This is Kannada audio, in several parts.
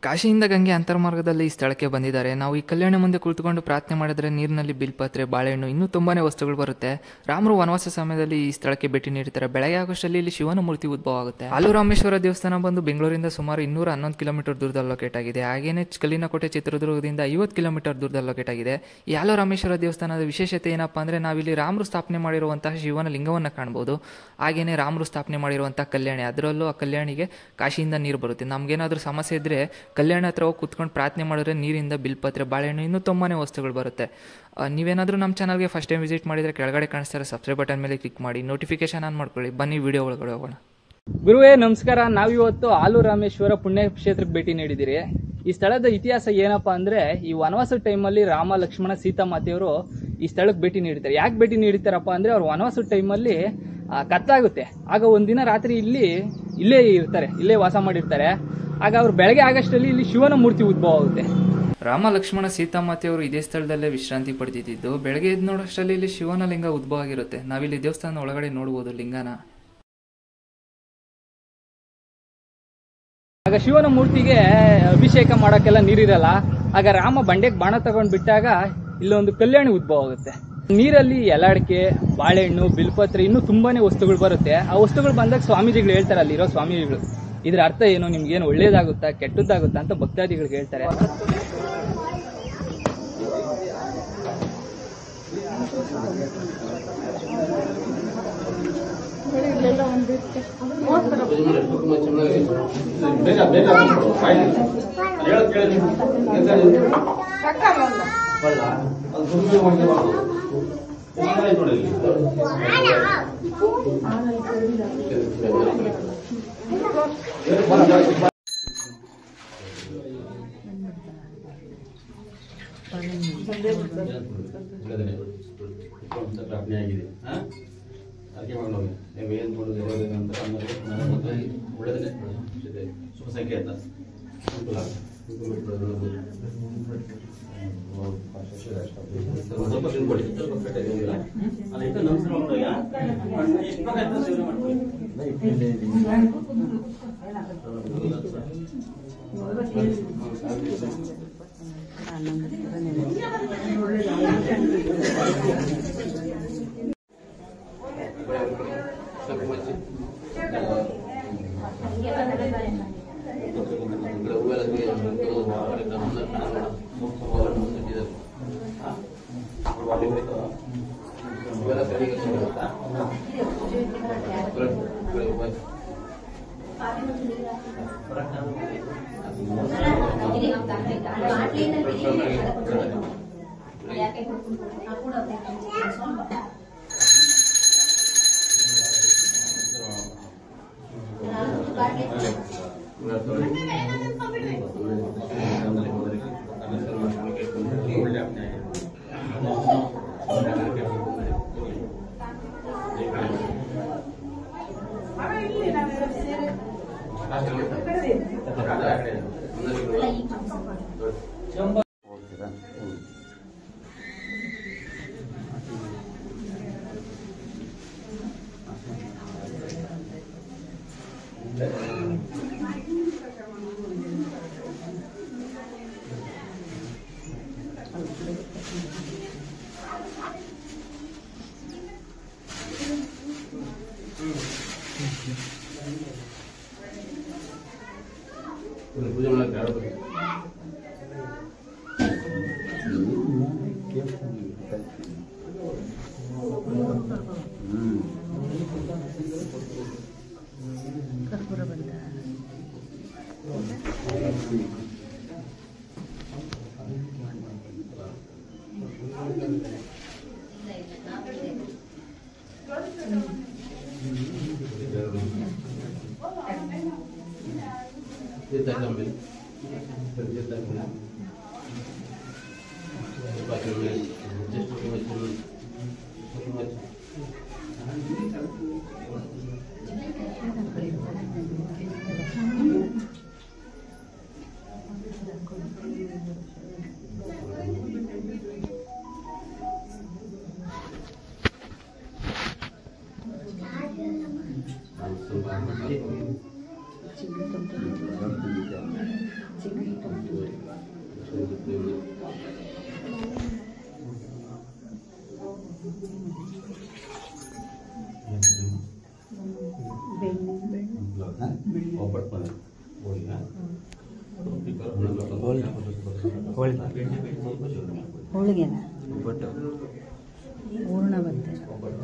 ಕಾಶಿಯಿಂದ ಗಂಗೆ ಅಂತರ್ಮಾರ್ಗದಲ್ಲಿ ಈ ಸ್ಥಳಕ್ಕೆ ಬಂದಿದ್ದಾರೆ ನಾವು ಈ ಕಲ್ಯಾಣ ಮುಂದೆ ಕುಳಿತುಕೊಂಡು ಪ್ರಾರ್ಥನೆ ಮಾಡಿದರೆ ನೀರಿನಲ್ಲಿ ಬಿಲ್ಪತ್ರೆ ಬಾಳೆಹಣ್ಣು ಇನ್ನೂ ತುಂಬಾನೇ ವಸ್ತುಗಳು ಬರುತ್ತೆ ರಾಮರು ವನವಾಸ ಸಮಯದಲ್ಲಿ ಈ ಸ್ಥಳಕ್ಕೆ ಭೇಟಿ ನೀಡ್ತಾರೆ ಬೆಳಗ್ಗೆ ಆಗೋಷ್ಟರಲ್ಲಿ ಇಲ್ಲಿ ಶಿವನ ಮೂರ್ತಿ ಉದ್ಭವ ಆಗುತ್ತೆ ಆಲು ರಾಮೇಶ್ವರ ದೇವಸ್ಥಾನ ಬಂದು ಬೆಂಗಳೂರಿಂದ ಸುಮಾರು ಇನ್ನೂರ ಹನ್ನೊಂದು ಕಿಲೋಮೀಟರ್ ದೂರದಲ್ಲಿ ಲೊಕೇಟ್ ಆಗಿದೆ ಹಾಗೇನೆ ಕಲ್ಲಿನ ಕೋಟೆ ಚಿತ್ರದುರ್ಗದಿಂದ ಐವತ್ತು ಕಿಲೋಮೀಟರ್ ದೂರದಲ್ಲಿ ಲೊಕೇಟ್ ಆಗಿದೆ ಈ ಆಲು ರಾಮೇಶ್ವರ ದೇವಸ್ಥಾನದ ವಿಶೇಷತೆ ಏನಪ್ಪಾ ಅಂದ್ರೆ ನಾವಿಲ್ಲಿ ರಾಮರು ಸ್ಥಾಪನೆ ಮಾಡಿರುವಂತಹ ಶಿವನ ಲಿಂಗವನ್ನು ಕಾಣಬಹುದು ಹಾಗೇನೆ ರಾಮರು ಸ್ಥಾಪನೆ ಮಾಡಿರುವಂತಹ ಕಲ್ಯಾಣಿ ಅದರಲ್ಲೂ ಆ ಕಲ್ಯಾಣಿಗೆ ಕಾಶಿಯಿಂದ ನೀರು ಬರುತ್ತೆ ನಮ್ಗೇನಾದ್ರೂ ಸಮಸ್ಯೆ ಇದ್ರೆ ಕಲ್ಯಾಣ ಹತ್ರ ಹೋಗಿ ಕುತ್ಕೊಂಡು ಪ್ರಾರ್ಥನೆ ಮಾಡಿದ್ರೆ ನೀರಿಂದ ಬಿಲ್ಪತ್ರೆ ಬಾಳೆಹಣ್ಣು ಇನ್ನೂ ತುಂಬಾನೇ ವಸ್ತುಗಳು ಬರುತ್ತೆ ಆ, ನೀವೇನಾದ್ರೂ ನಮ್ಮ ಚಾನಲ್ಗೆ ಫಸ್ಟ್ ಟೈಮ್ ವಿಸಿಟ್ ಮಾಡಿದ್ರೆ ಕೆಳಗಡೆ ಕಾಣಿಸ್ತಾರೆ ಸಬ್ಸ್ಕ್ರೈಬ್ ಬಟನ್ ಮೇಲೆ ಕ್ಲಿಕ್ ಮಾಡಿ ನೋಟಿಫಿಕೇಶನ್ ಆನ್ ಮಾಡ್ಕೊಳ್ಳಿ ಬನ್ನಿ ವಿಡಿಯೋ ಒಳಗಡೆ ಹೋಗೋಣ ಗುರುವೇ ನಮಸ್ಕಾರ ನಾವಿವತ್ತು ಆಲು ರಾಮೇಶ್ವರ ಪುಣ್ಯ ಕ್ಷೇತ್ರಕ್ಕೆ ಭೇಟಿ ನೀಡಿದಿರಿ ಈ ಸ್ಥಳದ ಇತಿಹಾಸ ಏನಪ್ಪಾ ಅಂದ್ರೆ ಈ ವನವಾಸದ ಟೈಮಲ್ಲಿ ರಾಮ ಲಕ್ಷ್ಮಣ ಸೀತಾಮಾತೆಯವರು ಈ ಸ್ಥಳಕ್ಕೆ ಭೇಟಿ ನೀಡ್ತಾರೆ ಯಾಕೆ ಭೇಟಿ ನೀಡ್ತಾರಪ್ಪ ಅಂದ್ರೆ ಅವ್ರು ವನವಾಸದ ಟೈಮಲ್ಲಿ ಕತ್ತಾಗುತ್ತೆ ಆಗ ಒಂದಿನ ರಾತ್ರಿ ಇಲ್ಲಿ ಇಲ್ಲೇ ಇರ್ತಾರೆ ಇಲ್ಲೇ ವಾಸ ಮಾಡಿರ್ತಾರೆ ಆಗ ಅವ್ರು ಬೆಳಗ್ಗೆ ಆಗಷ್ಟರಲ್ಲಿ ಇಲ್ಲಿ ಶಿವನ ಮೂರ್ತಿ ಉದ್ಭವ ಆಗುತ್ತೆ ರಾಮ ಲಕ್ಷ್ಮಣ ಸೀತಾಮಾತೆಯವರು ಇದೇ ಸ್ಥಳದಲ್ಲೇ ವಿಶ್ರಾಂತಿ ಪಡೆದಿದ್ದು ಬೆಳಗ್ಗೆ ಎದ್ದು ನೋಡೋಷ್ಟರಲ್ಲಿ ಇಲ್ಲಿ ಶಿವನ ಲಿಂಗ ಉದ್ಭವ ಆಗಿರುತ್ತೆ ನಾವಿಲ್ಲಿ ದೇವಸ್ಥಾನ ಒಳಗಡೆ ನೋಡಬಹುದು ಲಿಂಗನ ಆಗ ಶಿವನ ಮೂರ್ತಿಗೆ ಅಭಿಷೇಕ ಮಾಡೋಕ್ಕೆಲ್ಲ ನೀರಿರಲ್ಲ ಆಗ ರಾಮ ಬಂಡೆಗೆ ಬಾಣ ತಗೊಂಡ್ ಬಿಟ್ಟಾಗ ಇಲ್ಲೊಂದು ಕಲ್ಯಾಣಿ ಉದ್ಭವ ಆಗುತ್ತೆ ನೀರಲ್ಲಿ ಎಲಾಡಿಕೆ ಬಾಳೆಹಣ್ಣು ಬಿಲ್ಪತ್ರೆ ಇನ್ನೂ ತುಂಬಾನೇ ವಸ್ತುಗಳು ಬರುತ್ತೆ ಆ ವಸ್ತುಗಳು ಬಂದಾಗ ಸ್ವಾಮೀಜಿಗಳು ಹೇಳ್ತಾರೆ ಅಲ್ಲಿರೋ ಸ್ವಾಮೀಜಿಗಳು ಇದ್ರ ಅರ್ಥ ಏನು ನಿಮ್ಗೇನು ಒಳ್ಳೇದಾಗುತ್ತಾ ಕೆಟ್ಟದ್ದಾಗುತ್ತಾ ಅಂತ ಭಕ್ತಾದಿಗಳಿಗೆ ಹೇಳ್ತಾರೆ ಪ್ರಾರ್ಥನೆ ಆಗಿದೆ ಹಾ? ಅದಕ್ಕೆ ಮಾಡೋಣ ನೀವು ಏನು ಮಾಡೋದು ಯಾವಾಗ ಅಂತ ಅನ್ನೋದು ನನಗೆ ಮೊದಲೇ ಒಳ್ಳೆಯದನ್ನೇ ಜೊತೆ ಶುಭ ಸಂಕೇತ ಅನುಕೂಲ ಸ್ವಲ್ಪ ತಿನ್ಕೊಳ್ಳಿ ಸ್ವಲ್ಪ ಕಟ್ಟೆ ಏನಿಲ್ಲ ಅಲ್ಲ ಇದು ನಮಸ್ಕಾರ ಮಾಡೋಯ್ಯ ಎಷ್ಟು ಬೇಕಾಯ್ತು ಸೇವನೆ ಮಾಡ್ಕೊಳ್ಳಿ ಸ್ವಲ್ಪ ಮಚ್ಚಿ ಪೂಜೆ ಮಾಡಕ್ಕೆ ಯಾರು ಬರ್ತಾರೆ? ತೀರ್ಥ ಹಾಕ್ಕೊಂಬಿಡಿ. ತೀರ್ಥ ಹಾಕ್ಕೊಂಬಿಡಿ. ಸ್ವಲ್ಪ ಹಾಕ್ಕೊಂಬಿಡಿ. just ತುಂಬ ಚೆನ್ನಾಗಿ. ಸ್ವಲ್ಪ ಹಚ್ಚಿ. ಸ್ವಲ್ಪ ಹಾಕಿ. ಹೋಳಿಗೆನ ಹೂರ್ಣ ಬರ್ತದೆ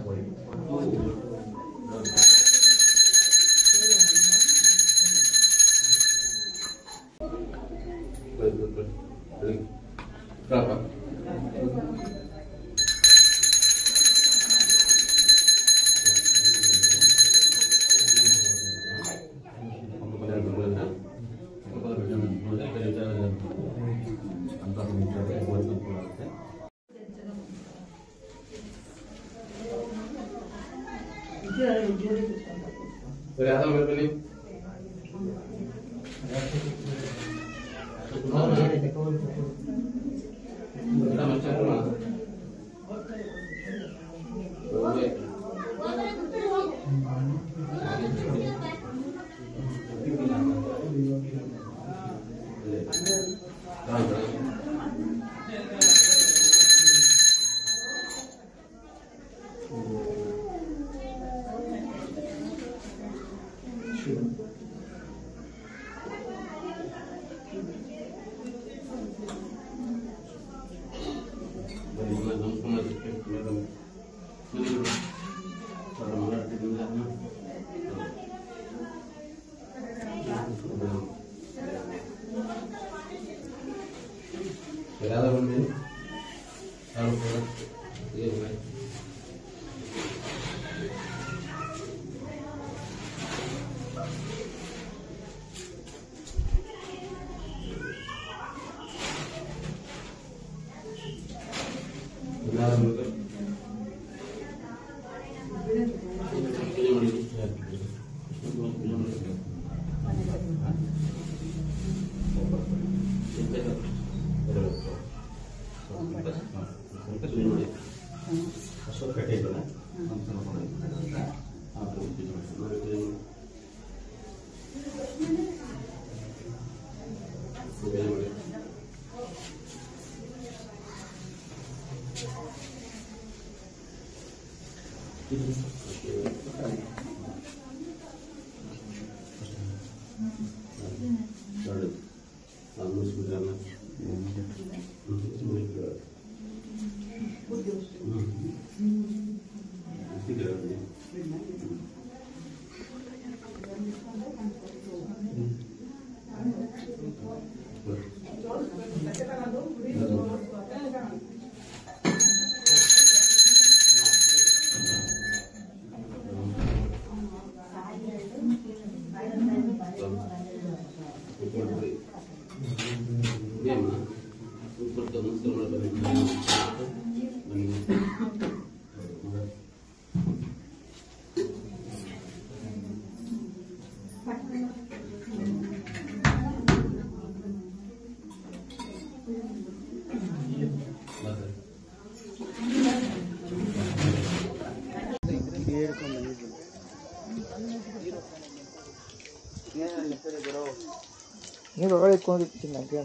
ನೀವು ಒಳಗೆ ಇಟ್ಕೊಂಡಿರ್ತೀನಿ ನಂಗೆ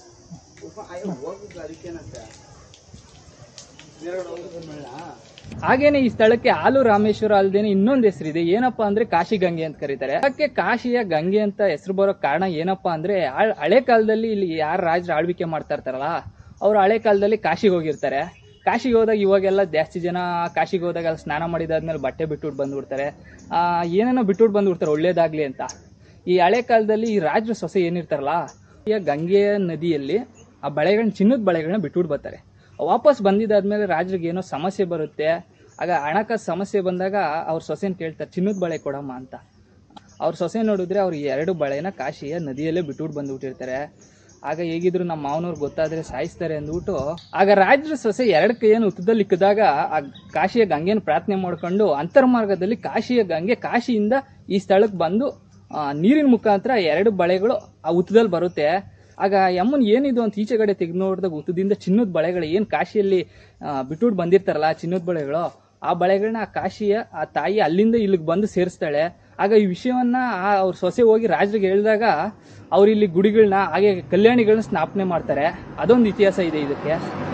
ಹಾಗೇನೆ ಈ ಸ್ಥಳಕ್ಕೆ ಹಾಲು ರಾಮೇಶ್ವರ ಅಲ್ದೇನೆ ಇನ್ನೊಂದು ಹೆಸರಿದೆ ಏನಪ್ಪಾ ಅಂದ್ರೆ ಕಾಶಿ ಗಂಗೆ ಅಂತ ಕರೀತಾರೆ ಅದಕ್ಕೆ ಕಾಶಿಯ ಗಂಗೆ ಅಂತ ಹೆಸರು ಬರೋ ಕಾರಣ ಏನಪ್ಪಾ ಅಂದ್ರೆ ಆ- ಹಳೆ ಕಾಲದಲ್ಲಿ ಇಲ್ಲಿ ಯಾರು ರಾಜರು ಆಳ್ವಿಕೆ ಮಾಡ್ತಾ ಇರ್ತಾರಲ್ಲ ಅವ್ರು ಹಳೆ ಕಾಲದಲ್ಲಿ ಕಾಶಿಗೆ ಹೋಗಿರ್ತಾರೆ ಕಾಶಿಗೆ ಹೋದಾಗ ಇವಾಗೆಲ್ಲ ಜಾಸ್ತಿ ಜನ ಕಾಶಿಗೆ ಹೋದಾಗ ಅಲ್ಲಿ ಸ್ನಾನ ಮಾಡಿದಾದ್ಮೇಲೆ ಬಟ್ಟೆ ಬಿಟ್ಬಿಟ್ಟು ಬಂದ್ಬಿಡ್ತಾರೆ ಆ, ಏನೇನೋ ಬಿಟ್ಬಿಟ್ಟು ಬಂದ್ಬಿಡ್ತಾರೆ ಒಳ್ಳೇದಾಗ್ಲಿ ಅಂತ ಈ ಹಳೆ ಕಾಲದಲ್ಲಿ ಈ ರಾಜರ ಸೊಸೆ ಏನಿರ್ತಾರಲ್ಲ ಈ ಗಂಗೆ ನದಿಯಲ್ಲಿ ಆ ಬಳೆಗಳನ್ನ ಚಿನ್ನದ ಬಳೆಗಳನ್ನ ಬಿಟ್ಬಿಟ್ಟು ಬರ್ತಾರೆ ವಾಪಸ್ ಬಂದಿದ್ದಾದ್ಮೇಲೆ ರಾಜರಿಗೆ ಏನೋ ಸಮಸ್ಯೆ ಬರುತ್ತೆ ಆಗ ಹಣಕಾಸು ಸಮಸ್ಯೆ ಬಂದಾಗ ಅವ್ರ ಸೊಸೆನ ಕೇಳ್ತಾರೆ ಚಿನ್ನದ ಬಳೆ ಕೊಡಮ್ಮ ಅಂತ ಅವ್ರ ಸೊಸೆ ನೋಡಿದ್ರೆ ಅವ್ರು ಈ ಎರಡು ಬಳೆನ ಕಾಶಿಯ ನದಿಯಲ್ಲೇ ಬಿಟ್ಬಿಟ್ಟು ಬಂದ್ಬಿಟ್ಟಿರ್ತಾರೆ ಆಗ ಹೇಗಿದ್ರು ನಮ್ಮ ಮಾವನವ್ರು ಗೊತ್ತಾದ್ರೆ ಸಾಯಿಸ್ತಾರೆ ಅಂದ್ಬಿಟ್ಟು ಆಗ ರಾಜ್ರ ಸೊಸೆ ಎರಡು ಕೈಯನ್ನು ಉತ್ತದಲ್ಲಿ ಇಕ್ಕಿದಾಗ ಆ ಕಾಶಿಯ ಗಂಗೆನ ಪ್ರಾರ್ಥನೆ ಮಾಡ್ಕೊಂಡು ಅಂತರ್ಮಾರ್ಗದಲ್ಲಿ ಕಾಶಿಯ ಗಂಗೆ ಕಾಶಿಯಿಂದ ಈ ಸ್ಥಳಕ್ಕೆ ಬಂದು ಆ, ನೀರಿನ ಮುಖಾಂತರ ಎರಡು ಬಳೆಗಳು ಆ ಉತ್ತದಲ್ಲಿ ಬರುತ್ತೆ ಆಗ ಯಮ್ಮನ್ ಏನಿದು ಅಂತ ಈಚೆಗಡೆ ತೆಗೆದು ನೋಡಿದಾಗ ಉತ್ತದಿಂದ ಚಿನ್ನದ ಬಳೆಗಳು ಏನು ಕಾಶಿಯಲ್ಲಿ ಬಿಟ್ಬಿಟ್ಟು ಬಂದಿರ್ತಾರಲ್ಲ ಆ ಚಿನ್ನದ ಬಳೆಗಳು ಆ ಬಳೆಗಳನ್ನ ಆ ಕಾಶಿಯ ಆ ತಾಯಿ ಅಲ್ಲಿಂದ ಇಲ್ಲಿಗೆ ಬಂದು ಸೇರಿಸ್ತಾಳೆ ಆಗ ಈ ವಿಷಯವನ್ನ ಆ ಅವ್ರ ಸೊಸೆ ಹೋಗಿ ರಾಜರಿಗೆ ಹೇಳಿದಾಗ ಅವ್ರು ಇಲ್ಲಿ ಗುಡಿಗಳನ್ನ ಹಾಗೆ ಕಲ್ಯಾಣಿಗಳನ್ನ ಸ್ಥಾಪನೆ ಮಾಡ್ತಾರೆ ಅದೊಂದು ಇತಿಹಾಸ ಇದೆ ಇದಕ್ಕೆ